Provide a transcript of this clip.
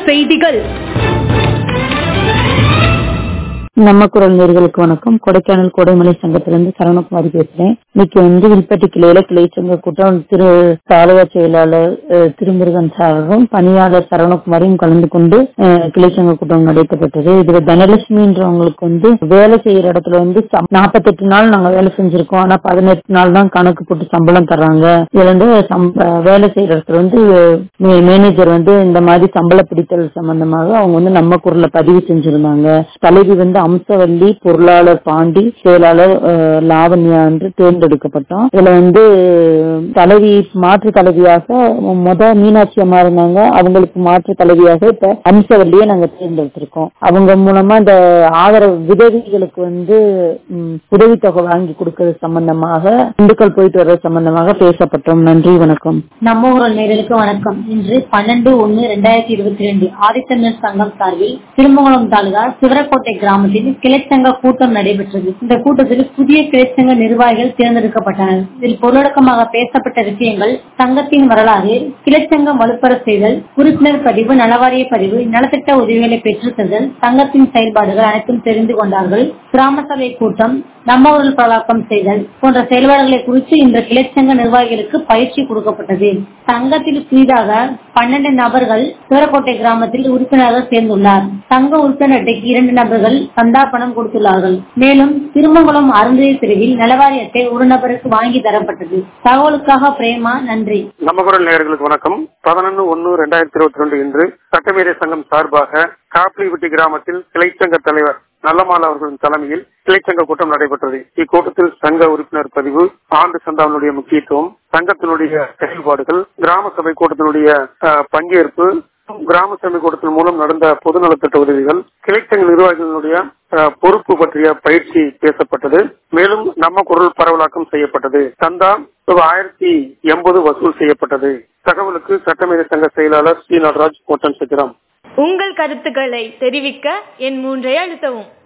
செய்திகள் நம்ம குரல் நேர்களுக்கு வணக்கம் கொடைக்கானல் கோடைமலை சங்கத்திலிருந்து சரவணகுமாரி பேசுறேன் இன்னைக்கு வந்து வில்பட்டி கிளையில கிளை சங்க கூட்டம் திரு தாலுகா செயலாளர் அஹ், திருமுருகன் சாரும் பணியாளர் சரவணகுமாரியும் கலந்து கொண்டு அஹ், கிளை சங்க கூட்டம் நடைபெற்றது இதுல தனலட்சுமின்றவங்களுக்கு வந்து வேலை செய்யற இடத்துல வந்து நாற்பத்தெட்டு நாள் நாங்க வேலை செஞ்சிருக்கோம் ஆனா பதினெட்டு நாள் தான் கணக்கு போட்டு சம்பளம் தர்றாங்க இதுல வந்து சம்ப- வேலை செய்யற இடத்துல வந்து மே- மேனேஜர் வந்து இந்த மாதிரி சம்பள பிடித்தல் சம்பந்தமாக அவங்க வந்து நம்ம குரல்ல பதிவு செஞ்சிருந்தாங்க தலைவி வந்து அம்சவல்லி பொருளாளர் பாண்டி செயலாளர் அஹ், லாவண்யா என்று தேர்ந்தெடுக்கப்பட்டோம் இதுல வந்து தலைவி மாற்று தலைவியாக முத மீனாட்சி அம்மா இருந்தாங்க அவங்களுக்கு மாற்று தலைவியாக இப்ப அம்சவல்லியை நாங்க தேர்ந்தெடுத்திருக்கோம் அவங்க மூலமா இந்த ஆதரவு விதவிகளுக்கு வந்து ம், உதவித்தொகை வாங்கி கொடுக்கறது சம்பந்தமாக திண்டுக்கல் போயிட்டு வர்றது சம்பந்தமாக பேசப்பட்டோம் நன்றி வணக்கம் நம்ம ஊரல் நேரலுக்கு வணக்கம் இன்று பன்னெண்டு ஒன்னு ரெண்டாயிரத்தி இருபத்தி ரெண்டு ஆதித்தமிழர் சங்கம் சார்பில் திருமங்கலம் தாலுகா சிவரக்கோட்டை கிராமத்தில் கிளைச்சங்க கூட்டம் நடைபெற்றது இந்த கூட்டத்தில் புதிய கிளைச்சங்க நிர்வாகிகள் தேர்ந்தெடுக்கப்பட்டனர் இதில் பொருளடக்கமாக பேசப்பட்ட விஷயங்கள் சங்கத்தின் வரலாறு கிளைச்சங்கம் வலுப்பெற செய்தல் உறுப்பினர் பதிவு நலவாரிய பதிவு நலத்திட்ட உதவிகளை பெற்றுத்தருதல் சங்கத்தின் செயல்பாடுகள் அனைத்தும் தெரிந்து கொண்டார்கள் கிராம சபை கூட்டம் நம்ம ஊரில் பரவாக்கம் செய்தல் போன்ற செயல்பாடுகளை குறித்து இந்த கிளைச்சங்க நிர்வாகிகளுக்கு பயிற்சி கொடுக்கப்பட்டது சங்கத்தில் புதிதாக பன்னெண்டு நபர்கள் சிவரக்கோட்டை கிராமத்தில் உறுப்பினராக சேர்ந்துள்ளார் சங்க உறுப்பினர் அட்டைக்கு இரண்டு நபர்கள் சந்தா பணம் கொடுத்துள்ளார்கள் மேலும் திருமங்கலம் அருந்ததி பிரிவில் நலவாரி அட்டை ஒரு நபருக்கு வாங்கி தரப்பட்டது தகவலுக்காக பிரேமா நன்றி நம்ம குரல் நேயர்களுக்கு வணக்கம் பதினொன்னு ஒன்னு ரெண்டாயிரத்தி இருபத்தி ரெண்டு இன்று சட்டமேதை சங்கம் சார்பாக காப்ளிவிட்டி கிராமத்தில் கிளைச்சங்க தலைவர் நல்லமால் அவர்களின் தலைமையில் கிளைச்சங்க கூட்டம் நடைபெற்றது இக்கூட்டத்தில் சங்க உறுப்பினர் பதிவு ஆண்டு சந்தாவினுடைய முக்கியத்துவம் சங்கத்தினுடைய செயல்பாடுகள் கிராம சபை கூட்டத்தினுடைய அஹ், பங்கேற்பு கிராம சபை கூட்டத்தின் மூலம் நடந்த பொதுநலத்திட்ட உதவிகள் கிளைச்சங்க நிர்வாகிகளுடைய அஹ், பொறுப்பு பற்றிய பயிற்சி பேசப்பட்டது மேலும் நம்ம குரல் பரவலாக்கம் செய்யப்பட்டது சந்தா ரூபாய் ஆயிரத்தி எண்பது வசூல் செய்யப்பட்டது தகவலுக்கு சட்டமேதை சங்க செயலாளர் ஸ்ரீ நடராஜ் கோட்டன் சித்திரம் உங்கள் கருத்துக்களை தெரிவிக்க என் மூன்றை அழுத்தவும்